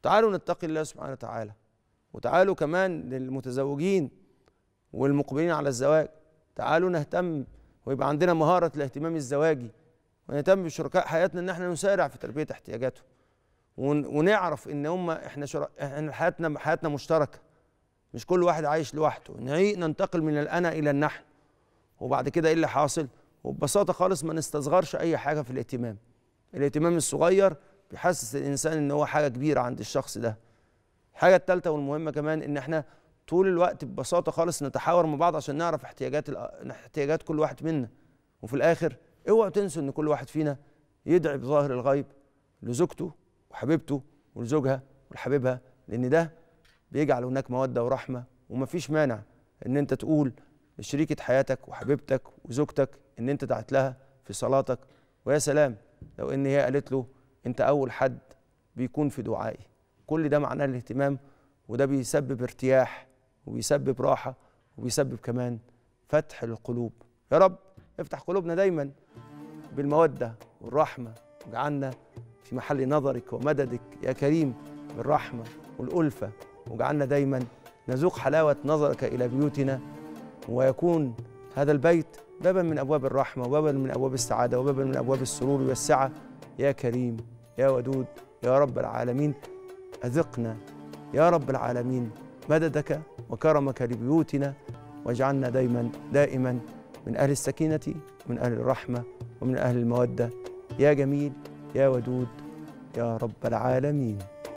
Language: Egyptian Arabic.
تعالوا نتقي الله سبحانه وتعالى وتعالوا كمان للمتزوجين والمقبلين على الزواج تعالوا نهتم ويبقى عندنا مهارة الاهتمام الزواجي ونهتم بشركاء حياتنا ان احنا نسارع في تلبية احتياجاتهم ونعرف ان هم احنا شر... احنا حياتنا حياتنا مشتركة مش كل واحد عايش لوحده ننتقل من الانا الى النحن وبعد كده ايه اللي حاصل وببساطة خالص ما نستصغرش اي حاجة في الاهتمام الاهتمام الصغير بيحسس الانسان ان هو حاجة كبيرة عند الشخص ده الحاجة الثالثة والمهمة كمان ان احنا طول الوقت ببساطه خالص نتحاور مع بعض عشان نعرف احتياجات احتياجات كل واحد منا وفي الاخر اوعوا تنسوا ان كل واحد فينا يدعي بظاهر الغيب لزوجته وحبيبته ولزوجها ولحبيبها لان ده بيجعل هناك موده ورحمه ومفيش مانع ان انت تقول لشريكه حياتك وحبيبتك وزوجتك ان انت دعت لها في صلاتك ويا سلام لو ان هي قالت له انت اول حد بيكون في دعائي كل ده معناه الاهتمام وده بيسبب ارتياح وبيسبب راحه وبيسبب كمان فتح للقلوب يا رب افتح قلوبنا دايما بالموده والرحمه واجعلنا في محل نظرك ومددك يا كريم بالرحمه والالفه واجعلنا دايما نذوق حلاوه نظرك الى بيوتنا ويكون هذا البيت بابا من ابواب الرحمه وبابا من ابواب السعاده وبابا من ابواب السرور والسعه يا كريم يا ودود يا رب العالمين اذقنا يا رب العالمين مددك وكرمك لبيوتنا واجعلنا دائما دائما من أهل السكينة من أهل الرحمة ومن أهل المودة يا جميل يا ودود يا رب العالمين